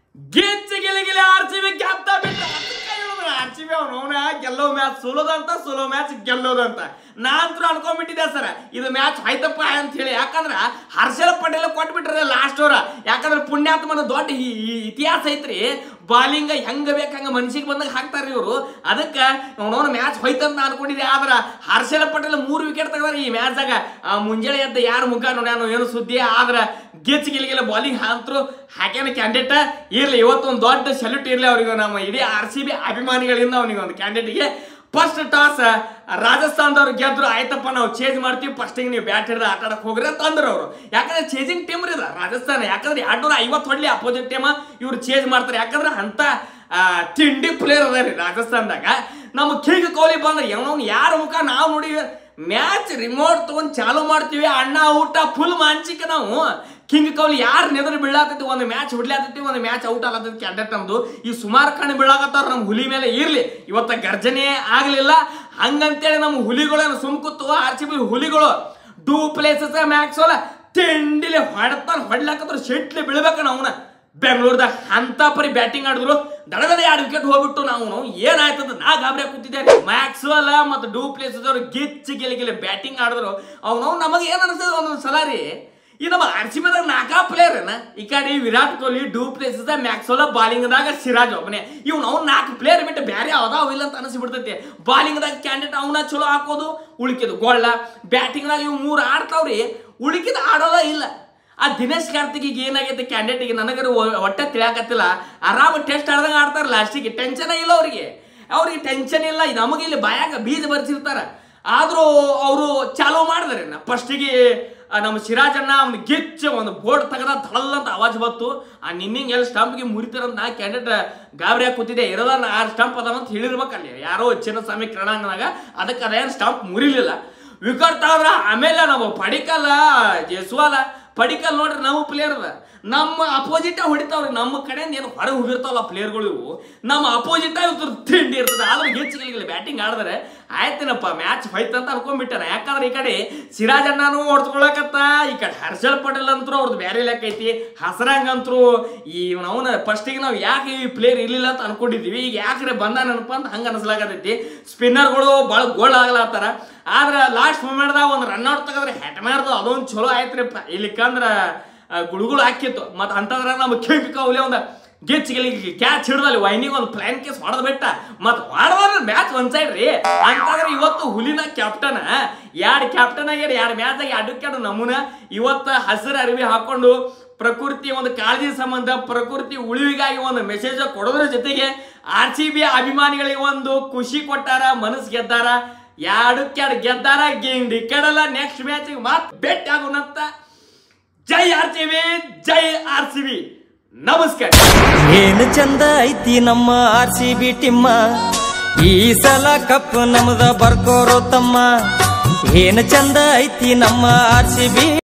ಗೆಚ್ಚ ಗೆಲಗಿಲೆ R C B ಗೆದ್ದ ಬಿಟ್ಟ ಆರ್ ಸಿ ಬಿ ಅವನು ಅವನ ಗೆಲ್ಲೋ ಮ್ಯಾಚ್ ಸೋಲೋದಂತ ಸೋಲೋ ಮ್ಯಾಚ್ ಗೆಲ್ಲೋದಂತ ನಾನಂತೂ ಅನ್ಕೊಂಡ್ಬಿಟ್ಟಿದ್ದೆ ಸರ್ ಇದು ಮ್ಯಾಚ್ ಆಯ್ತಪ್ಪ ಅಂತ ಹೇಳಿ ಯಾಕಂದ್ರ ಹರ್ಷಲ್ ಪಟೇಲ್ ಕೊಟ್ಬಿಟ್ರೆ ಲಾಸ್ಟ್ ಓವರ್ ಯಾಕಂದ್ರೆ ಪುಣ್ಯಾತ್ಮನ ದೊಡ್ಡ ಈ- ಈ ಇತಿಹಾಸ ಐತ್ರಿ ಬಾಲಿಂಗ್ ಹೆಂಗ ಬೇಕ ಹಂಗ ಮನ್ಸಿಗೆ ಬಂದಾಗ ಹಾಕ್ತಾರ್ರಿ ಇವರು ಅದಕ್ಕೆ ಅವನವನ ಮ್ಯಾಚ್ ಹೋಯ್ತಂತ ಅನ್ಕೊಂಡಿದ್ದೆ ಆದ್ರ ಹರ್ಷಲ್ ಪಟೇಲ್ ಮೂರು ವಿಕೆಟ್ ತೆಗ್ದಾರ ಈ ಮ್ಯಾಚ್ದಾಗ ಮುಂಜಾನೆ ಎದ್ದ ಯಾರ ಮುಖ ನೋಡ್ಯಾನು ಏನು ಸುದ್ದಿ ಆದ್ರ ಗೆಚ್ ಗಿಲಿಗಿಲ್ಲ ಬಾಲಿಂಗ್ ಅಂತರು ಹಾಕ್ಯಾನ ಕ್ಯಾಂಡಿಡೇಟ್ ಇರ್ಲಿ ಇವತ್ತು ಒಂದು ದೊಡ್ಡ ಸಲ್ಯೂಟ್ ಇರ್ಲಿ ಅವ್ರಿಗೆ ನಮ್ಮ ಇಡೀ ಆರ್ ಸಿ ಬಿ ಅಭಿಮಾನಿಗಳಿಂದ ಅವನಿಗೆ ಒಂದು ಕ್ಯಾಂಡಿಡೇಟ್ಗೆ ಫಸ್ಟ್ ಟಾಸ್ ರಾಜಸ್ಥಾನದವ್ರು ಗೆದ್ರು ಆಯ್ತಪ್ಪ ನಾವು ಚೇಂಜ್ ಮಾಡ್ತೀವಿ ಫಸ್ಟಿಗೆ ನೀವು ಬ್ಯಾಟ್ ಹಿಡಿದು ಆಟ ಆಡಕ್ ಹೋಗ್ರಿ ಅಂತ ಅಂದ್ರು ಅವರು ಯಾಕಂದ್ರೆ ಚೇಂಜಿಂಗ್ ಟೀಮ್ ರೀ ಇದು ರಾಜಸ್ಥಾನ ಯಾಕಂದ್ರೆ ಎರಡ್ನೂರ ಐವತ್ತು ಹೊಡ್ಲಿ ಅಪೋಸಿಟ್ ಟೀಮ್ ಇವ್ರು ಚೇಂಜ್ ಮಾಡ್ತಾರೆ ಯಾಕಂದ್ರೆ ಅಂತ ಆ, ತಿಂಡಿ ಪ್ಲೇಯರ್ ಅದ ರೀ ರಾಜಸ್ಥಾನದಾಗ ನಮ್ಮ ಕಿಂಗ್ ಕೊಹ್ಲಿ ಬಂದ್ರೆ ಅವನವ್ನು ಯಾರ ಮುಖ ನಾವು ನೋಡಿ ಮ್ಯಾಚ್ ರಿಮೋಟ್ ತಗೊಂಡ್ ಚಾಲು ಮಾಡ್ತೀವಿ ಅಣ್ಣ ಊಟ ಫುಲ್ ಮಾನಸಿಕ ನಾವು ಕಿಂಗ್ ಕೊಹ್ಲಿ ಯಾರು ನೆದರ್ ಬೀಳಾತೈತಿ ಒಂದು ಮ್ಯಾಚ್ ಹೊಡ್ಲಾತೈತಿ ಒಂದು ಮ್ಯಾಚ್ ಔಟ್ ಆಗತೈತಿ ಕ್ಯಾಂಡಿಡೇಟ್ ನಮ್ದು ಈ ಸುಮಾರು ಕಣ್ಣು ಬೀಳಾಕತ್ತಾರ ನಮ್ಮ ಹುಲಿ ಮೇಲೆ ಇರ್ಲಿ ಇವತ್ತ ಗರ್ಜನೆ ಆಗ್ಲಿಲ್ಲ ಹಂಗಂತೇಳಿ ನಮ್ಮ ಹುಲಿಗಳನ್ನ ಸುಮ್ಕುತ್ತು ಆರ್ ಸಿ ಬಿ ಹುಲಿಗಳು ಡೂ ಪ್ಲೇಸಸ್ ಮ್ಯಾಕ್ಸೋಲ ತಿಂಡಿಲಿ ಹೊಡ್ತಾನ ಹೊಡ್ಲಾಕತ್ರ ಶೆಟ್ಲಿ ಬೀಳ್ಬೇಕ ಅವನ ಬೆಂಗಳೂರ್ದಾಗ ಅಂತ ಪರಿ ಬ್ಯಾಟಿಂಗ್ ಆಡಿದ್ರು ದಡದಡೆ ಎರಡು ವಿಕೆಟ್ ಹೋಗ್ಬಿಟ್ಟು ನಾವು ಏನಾಯ್ತದ ನಾ ಗಾಬರಿ ಕೂತಿದ್ದೆ ಮ್ಯಾಕ್ಸ್ವೆಲ್ ಮತ್ತು ಡೂ ಪ್ಲೇಸಸ್ ಅವರು ಗಿಚ್ಚಿ ಗೆಲಿಗೆಲಿ ಬ್ಯಾಟಿಂಗ್ ಆಡಿದ್ರು ಅವ್ನು ನಮಗೆ ಏನ್ ಅನಿಸ್ತದ ಒಂದೊಂದು ಸಲ ರೀ ಈ ನಮ್ಮ ಆರ್ ಸಿ ಬಿದಾಗ ನಾಲ್ಕಾ ಪ್ಲೇಯರ್ ಏನ ಈ ಕಡೆ ವಿರಾಟ್ ಕೊಹ್ಲಿ ಡೂ ಪ್ಲೇಸಸ್ ಮ್ಯಾಕ್ಸೋಲ ಬಾಲಿಂಗ್ದಾಗ ಸಿರಾಜ್ ಒಬ್ಬನೇ ಇವ್ನು ಅವ್ನು ನಾಲ್ಕು ಪ್ಲೇಯರ್ ಬಿಟ್ಟು ಬೇರೆ ಯಾವ್ದಾವ ಇಲ್ಲ ಅಂತ ಅನಿಸ್ಬಿಡ್ತೈತಿ ಬಾಲಿಂಗ್ದಾಗ ಕ್ಯಾಂಡಿಡೇಟ್ ಅವನ ಚಲೋ ಹಾಕೋದು ಉಳಿಕಿದು ಗೋಳ್ಳ ಬ್ಯಾಟಿಂಗ್ದಾಗ ಇವ್ ಮೂರು ಆಡ್ತಾವ್ರಿ ಉಳಿಕಿದ ಆಡೋದ ಇಲ್ಲ ಆ ದಿನೇಶ್ ಕಾರ್ತಿಕಿಗೆ ಏನಾಗೈತೆ ಕ್ಯಾಂಡಿಡೇಟಿಗೆ ನನಗರ ಒಟ್ಟೆ ತಿಳಿಯಾಕತ್ತಿಲ್ಲ ಆರಾಮ ಟೆಸ್ಟ್ ಆಡ್ದಂಗ ಆಡ್ತಾರ ಲಾಸ್ಟಿಗೆ ಟೆನ್ಷನ್ ಇಲ್ಲ ಅವ್ರಿಗೆ ಅವ್ರಿಗೆ ಟೆನ್ಷನ್ ಇಲ್ಲ ನಮಗೆ ಇಲ್ಲಿ ಬಾಯಾಗ ಬೀಜ ಬರ್ಸಿರ್ತಾರ ಆದ್ರೂ ಅವರು ಚಾಲೂ ಮಾಡಿದ್ರೆ ಫಸ್ಟಿಗೆ ನಮ್ಮ ಸಿರಾಜಣ್ಣ ಒಂದು ಗಿಚ್ಚ ಒಂದು ಬೋರ್ಡ್ ತೆಗದ ಧಳಲ್ ಅಂತ ಆವಾಜ್ ಬಂತು ಆ ನಿನ್ನಿಂಗ್ ಎಲ್ಲಿ ಸ್ಟಂಪ್ಗೆ ಮುರಿತಾರಂತ ನಾ ಕ್ಯಾಂಡಿಡೇಟ್ ಗಾಬರಿಯಾಗಿ ಕೂತಿದ್ದೆ ಇರೋದ ಆರು ಸ್ಟಂಪ್ ಅದಾವ ಅಂತ ಹೇಳಿರ್ಬೇಕಲ್ಲಿ ಯಾರೋ ಚಿನ್ನಸ್ವಾಮಿ ಕ್ರೀಡಾಂಗಣದಾಗ ಅದಕ್ಕೆ ಅದೇನು ಸ್ಟಂಪ್ ಮುರಿಲಿಲ್ಲ ವಿಕೆಟ್ ತಗದ್ರ ಆಮೇಲೆ ನಾವು ಪಡಿಕಲ್ಲ ಜಸ್ವಾಲ ಪಡಿಕಲ್ ನೋಡ್ರಿ ನಮ್ಮ ಪ್ಲೇಯರ್ ಅದ ನಮ್ಮ ಅಪೋಸಿಟ್ ಹೊಡಿತಾವ್ರಿ ನಮ್ಮ ಕಡೆಯಿಂದ ಏನು ಹೊರಗೆ ಹೋಗಿರ್ತಾವಲ್ಲ ಪ್ಲೇಯರ್ಗಳು ಇವು ನಮ್ಮ ಅಪೋಸಿಟ್ ಇವ್ರ ತಿಂಡಿ ಇರ್ತದೆ ಆದ್ರೆ ಗೆಚ್ಚಿಗಳಿಲ್ಲ ಬ್ಯಾಟಿಂಗ್ ಆಡಿದ್ರೆ ಆಯ್ತೇನಪ್ಪ ಮ್ಯಾಚ್ ಹೋಯ್ತು ಅಂತ ಅನ್ಕೊಂಡ್ಬಿಟ್ಟಾರ ಯಾಕಂದ್ರೆ ಈ ಕಡೆ ಸಿರಾಜ್ ಅಣ್ಣನೂ ಹೊಡ್ಕೊಳಕತ್ತ ಈ ಕಡೆ ಹರ್ಷಲ್ ಪಟೇಲ್ ಅಂತೂ ಅವ್ರದ್ದು ಬೇರೆ ಲೆಕ್ಕ ಐತಿ ಹಸರಂಗ್ ಅಂತೂ ಈ ಅವನ ಫಸ್ಟಿಗೆ ನಾವು ಯಾಕೆ ಈ ಪ್ಲೇಯರ್ ಇರ್ಲಿಲ್ಲ ಅಂತ ಅನ್ಕೊಂಡಿದ್ವಿ ಈಗ ಯಾಕ್ರೆ ಬಂದಾನಪ್ಪ ಅಂತ ಹಂಗ ಅನ್ಸ್ಲಾಗತೈತಿ ಸ್ಪಿನ್ನರ್ಗಳು ಭಾಳ ಗೋಲ್ಡ್ ಆಗ್ಲಾತಾರ ಆದ್ರೆ ಲಾಸ್ಟ್ ಮೂಮೆಂಟ್ದಾಗ ಒಂದು ರನ್ ಔಟ್ ತೆಗೆದ್ರೆ ಹೆಟ್ ಮಾರ್ದು ಅದೊಂದು ಚಲೋ ಆಯ್ತ್ರಿಪ್ಪ ಇಲ್ಲಿಕಂದ್ರ ಆ, ಗುಳುಗುಳು ಹಾಕಿತ್ತು ಮತ್ತು ಅಂತಂದ್ರೆ ನಮ್ಮ ಕಿಂಗ್ ಕೌಲಿ ಒಂದು ಗೆಚ್ಚಿಗೆ ಕ್ಯಾಚ್ ಹಿಡ್ದಲ್ಲಿ ವೈನಿಗೆ ಒಂದು ಪ್ಲಾನ್ ಕೇಸ್ ಹೊಡೆದ್ ಬಿಟ್ಟ ಮತ್ತು ಹೊಡೆದ್ರೆ ಮ್ಯಾಚ್ ಒಂದ್ ಸೈಡ್ ರೀ ಅಂತಂದ್ರೆ ಇವತ್ತು ಹುಲಿನ ಕ್ಯಾಪ್ಟನ್ ಎರಡು ಕ್ಯಾಪ್ಟನ್ ಆಗ್ಯಾರ ಎರಡು ಮ್ಯಾಚ್ದಾಗ ಎರಡಕ್ಕೆ ಎರಡು ನಮೂನ ಇವತ್ತು ಹಸಿರು ಅರಿವಿ ಹಾಕೊಂಡು ಪ್ರಕೃತಿ ಒಂದು ಕಾಳಜಿ ಸಂಬಂಧ ಪ್ರಕೃತಿ ಉಳಿವಿಗಾಗಿ ಒಂದು ಮೆಸೇಜ್ ಕೊಡೋದ್ರ ಜೊತೆಗೆ ಆರ್ ಸಿ ಬಿ ಅಭಿಮಾನಿಗಳಿಗೆ ಒಂದು ಖುಷಿ ಕೊಟ್ಟಾರ ಮನಸ್ಸು ಗೆದ್ದಾರ ಎರಡಕ್ಕೆ ಎರಡು ಗೆದ್ದಾರ ಗಿಂಡಿ ಕೆಡಲ್ಲ ನೆಕ್ಸ್ಟ್ ಮ್ಯಾಚ್ ಮತ್ತೆ ಬೆಟ್ ಆಗೋಣಂತ ಜೈ ಆರ್ ಸಿ ಬಿ ಜೈ ಆರ್ ಸಿ ಬಿ ನಮಸ್ಕಾರ ಏನು ಚಂದ ಐತಿ ನಮ್ಮ ಆರ್ ಸಿ ಬಿ ಟಿಮ್ಮ ಈ ಸಲ ಕಪ್ ನಮ್ದ ಬರ್ಕೋರೋ ತಮ್ಮ ಏನು ಚಂದ ಐತಿ ನಮ್ಮ ಆರ್ ಸಿ ಬಿ